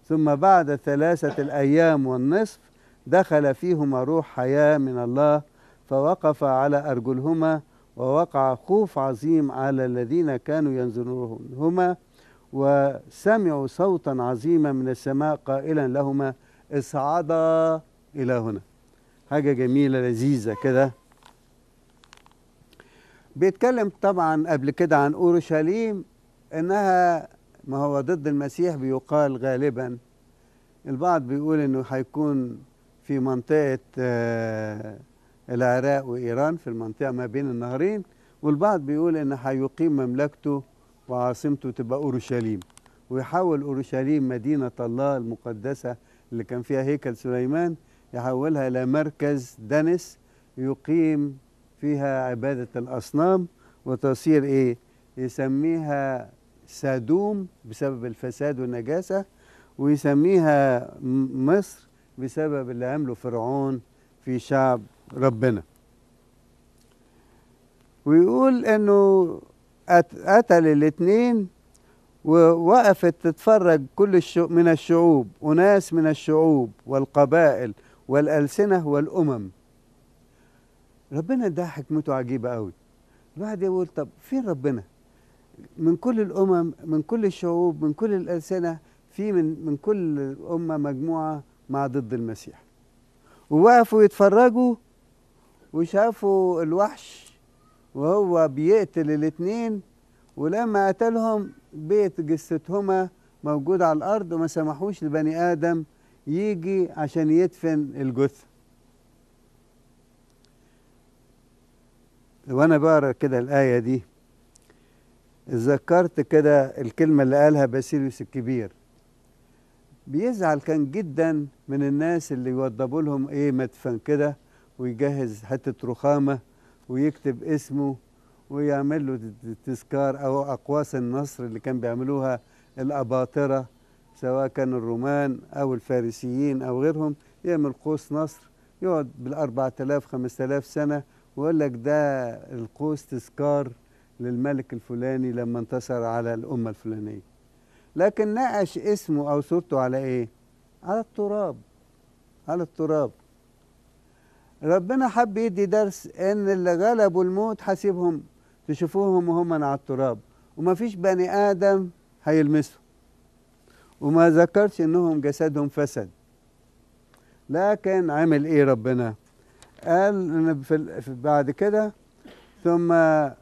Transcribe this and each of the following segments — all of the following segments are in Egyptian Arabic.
ثم بعد ثلاثة الأيام والنصف دخل فيهما روح حياة من الله فوقف على أرجلهما ووقع خوف عظيم على الذين كانوا ينظرونهما وسمعوا صوتا عظيما من السماء قائلا لهما اصعدا إلى هنا حاجة جميلة لذيذة كده بيتكلم طبعا قبل كده عن أورشليم إنها ما هو ضد المسيح بيقال غالبا البعض بيقول إنه هيكون في منطقة آه العراق وإيران في المنطقة ما بين النهرين والبعض بيقول إن هيقيم مملكته وعاصمته تبقى أورشليم ويحول أورشليم مدينة الله المقدسة اللي كان فيها هيكل سليمان يحولها إلى مركز دنس يقيم فيها عبادة الأصنام وتصير إيه يسميها سادوم بسبب الفساد والنجاسة ويسميها مصر بسبب اللي عمله فرعون في شعب ربنا ويقول انه قتل الاثنين ووقفت تتفرج كل الشو من الشعوب وناس من الشعوب والقبائل والألسنة والأمم ربنا ده حكمته عجيبة قوي الواحد يقول طب فين ربنا من كل الأمم من كل الشعوب من كل الألسنة في من من كل أمة مجموعة مع ضد المسيح ووقفوا يتفرجوا وشافوا الوحش وهو بيقتل الاتنين ولما قتلهم بيت جثتهما موجود على الأرض وما سمحوش لبني آدم يجي عشان يدفن الجثة وأنا بقرا كده الآية دي اتذكرت كده الكلمة اللي قالها باسيليوس الكبير بيزعل كان جدا من الناس اللي يوضبوا لهم ايه مدفن كده ويجهز حتة رخامة ويكتب اسمه ويعمل له تذكار او اقواس النصر اللي كان بيعملوها الاباطرة سواء كان الرومان او الفارسيين او غيرهم يعمل قوس نصر يقعد بالأربعة آلاف خمسة آلاف سنة ويقول لك ده القوس تذكار للملك الفلاني لما انتصر على الأمة الفلانية لكن ناقش اسمه أو صورته على إيه؟ على التراب على التراب ربنا حب يدي درس إن اللي غلبوا الموت حاسبهم تشوفوهم وهم على التراب وما فيش بني آدم هيلمسهم وما ذكرش إنهم جسدهم فسد لكن عمل إيه ربنا؟ قال إن في بعد كده ثم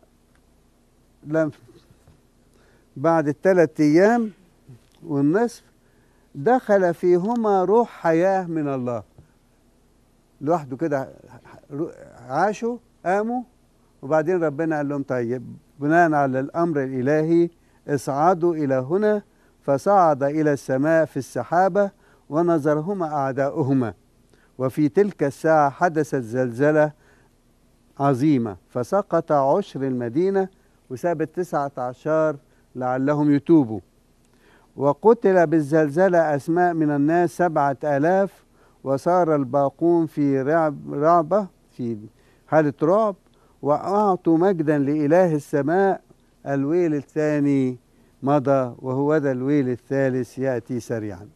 لم بعد الثلاث أيام والنصف دخل فيهما روح حياة من الله لوحده كده عاشوا قاموا وبعدين ربنا قال لهم طيب بناء على الأمر الإلهي اصعدوا إلى هنا فصعد إلى السماء في السحابة ونظرهما أعداؤهما وفي تلك الساعة حدثت زلزلة عظيمة فسقط عشر المدينة وساب التسعة عشر لعلهم يتوبوا وقتل بالزلزلة أسماء من الناس سبعة آلاف وصار الباقون في رعب رعبة في حالة رعب وأعطوا مجدا لإله السماء الويل الثاني مضى وهو ذا الويل الثالث يأتي سريعا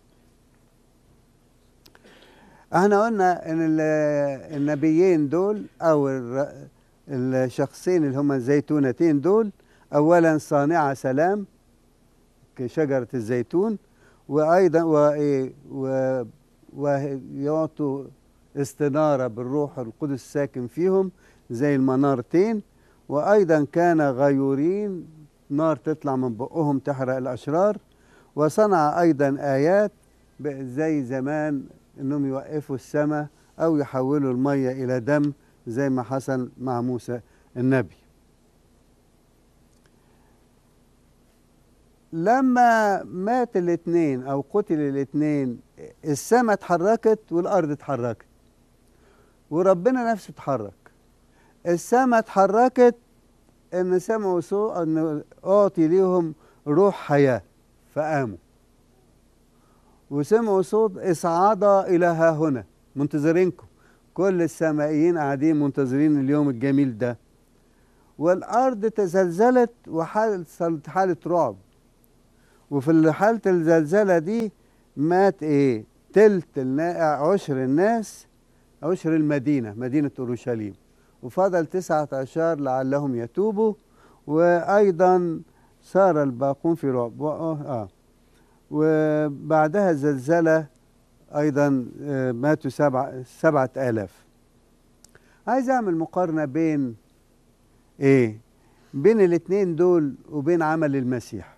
احنا قلنا ان النبيين دول او الشخصين اللي هم الزيتونتين دول اولا صانع سلام كشجرة الزيتون وايضا و ويعطوا استنارة بالروح القدس الساكن فيهم زي المنارتين وايضا كان غيورين نار تطلع من بقهم تحرق الاشرار وصنع ايضا ايات زي زمان انهم يوقفوا السماء او يحولوا الميه الى دم زي ما حصل مع موسى النبي لما مات الاثنين او قتل الاثنين السماء اتحركت والارض اتحركت وربنا نفسه اتحرك السماء اتحركت ان سمعوا صوت ان اعطي ليهم روح حياه فقاموا وسمعوا صوت اصعاد الى ها هنا منتظرينكم كل السمائيين قاعدين منتظرين اليوم الجميل ده والارض تزلزلت وحصلت حاله رعب وفي حاله الزلزله دي مات ايه تلت النا- عشر الناس عشر المدينة مدينة أورشليم وفضل تسعة عشر لعلهم يتوبوا وأيضا صار الباقون في رعب و- آه. وبعدها زلزلة أيضا آه، ماتوا سبعة, سبعة آلاف عايز أعمل مقارنة بين إيه بين الاتنين دول وبين عمل المسيح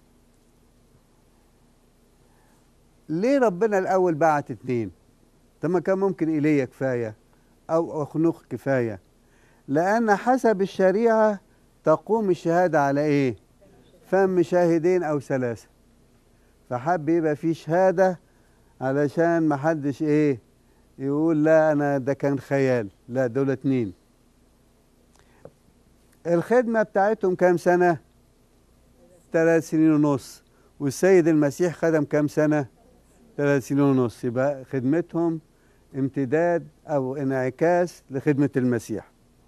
ليه ربنا الأول بعت اتنين طب ما كان ممكن إيليا كفاية أو أخنوخ كفاية لأن حسب الشريعة تقوم الشهادة على إيه فم شاهدين أو ثلاثة فحب يبقى في شهادة علشان محدش إيه يقول لا أنا ده كان خيال لا دول اتنين الخدمة بتاعتهم كام سنة ثلاث سنين ونص والسيد المسيح خدم كام سنة ثلاث سنين ونص يبقى خدمتهم امتداد أو انعكاس لخدمة المسيح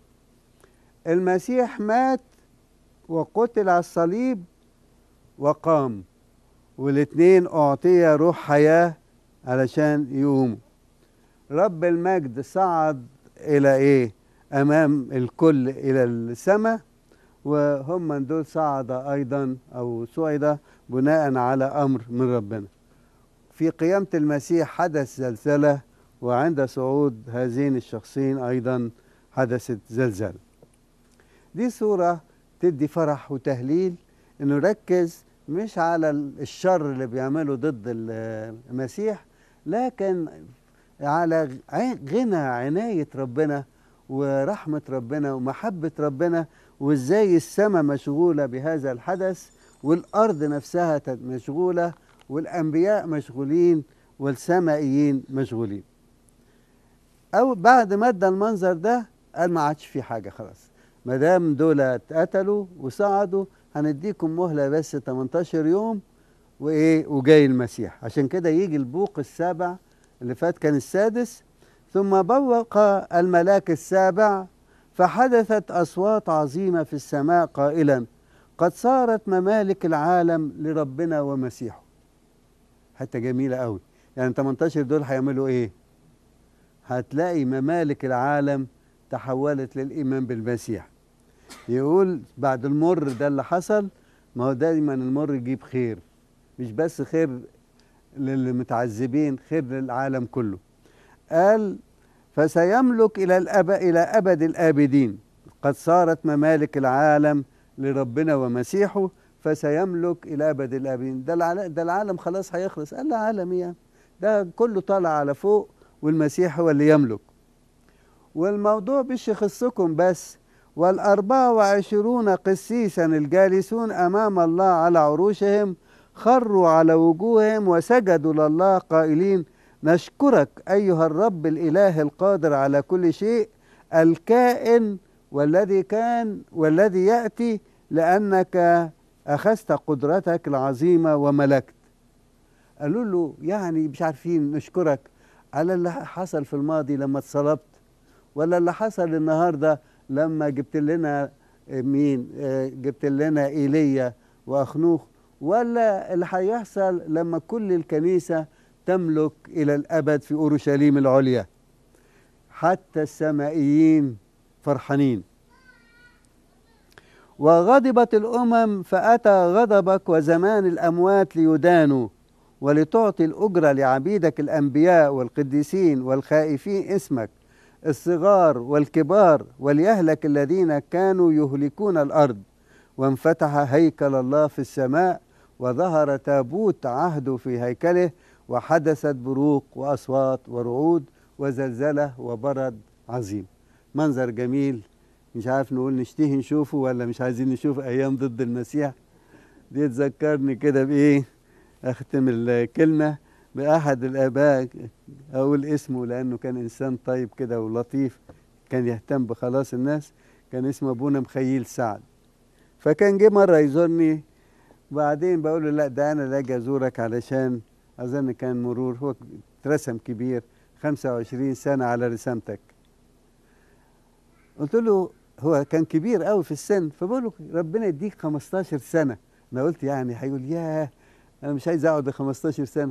المسيح مات وقتل على الصليب وقام والاثنين أعطي روح حياة علشان يقوموا رب المجد صعد إلى إيه أمام الكل إلى السماء وهم من دول صعد أيضا أو صعد بناء على أمر من ربنا في قيامة المسيح حدث زلزلة وعند صعود هذين الشخصين أيضا حدثت زلزلة دي صورة تدي فرح وتهليل انه ركز مش على الشر اللي بيعمله ضد المسيح لكن على غنى عناية ربنا ورحمة ربنا ومحبة ربنا وازاي السماء مشغولة بهذا الحدث والأرض نفسها مشغولة والأنبياء مشغولين والسمائيين مشغولين أو بعد ما ادى المنظر ده قال ما عادش في حاجة خلاص ما دام دول اتقتلوا وصعدوا هنديكم مهلة بس 18 يوم وإيه وجاي المسيح عشان كده يجي البوق السابع اللي فات كان السادس ثم بوق الملاك السابع فحدثت أصوات عظيمة في السماء قائلا قد صارت ممالك العالم لربنا ومسيحه حتى جميلة قوي يعني 18 دول هيعملوا ايه هتلاقي ممالك العالم تحولت للإيمان بالمسيح يقول بعد المر ده اللي حصل ما هو دايما المر يجيب خير مش بس خير للمتعذبين خير للعالم كله قال فسيملك إلى الأب إلى أبد الآبدين قد صارت ممالك العالم لربنا ومسيحه فسيملك إلى أبد الآبدين ده العالم, ده العالم خلاص هيخلص قال له عالم يعني ده كله طالع على فوق والمسيح هو اللي يملك والموضوع مش يخصكم بس والأربعة وعشرون قسيسا الجالسون أمام الله على عروشهم خروا على وجوههم وسجدوا لله قائلين نشكرك أيها الرب الإله القادر على كل شيء الكائن والذي كان والذي يأتي لأنك أخذت قدرتك العظيمة وملكت قالوا له يعني مش عارفين نشكرك على اللي حصل في الماضي لما اتصلبت ولا اللي حصل النهارده لما جبت لنا مين جبت لنا ايليا واخنوخ ولا اللي هيحصل لما كل الكنيسه تملك الى الابد في اورشليم العليا حتى السمائيين فرحانين وغضبت الامم فاتى غضبك وزمان الاموات ليدانوا ولتعطي الاجره لعبيدك الانبياء والقديسين والخائفين اسمك الصغار والكبار وليهلك الذين كانوا يهلكون الارض وانفتح هيكل الله في السماء وظهر تابوت عهده في هيكله وحدثت بروق واصوات ورعود وزلزله وبرد عظيم منظر جميل مش عارف نقول نشتهي نشوفه ولا مش عايزين نشوف ايام ضد المسيح دي تذكرني كده بايه اختم الكلمه باحد الاباء اقول اسمه لانه كان انسان طيب كده ولطيف كان يهتم بخلاص الناس كان اسمه ابونا مخيل سعد فكان جه مره يزورني وبعدين بقول له لا ده انا لاجي ازورك علشان اظن كان مرور هو اترسم كبير 25 سنه على رسامتك قلت له هو كان كبير قوي في السن فبقول له ربنا يديك 15 سنه انا قلت يعني هيقول ياه انا مش عايز اقعد 15 سنه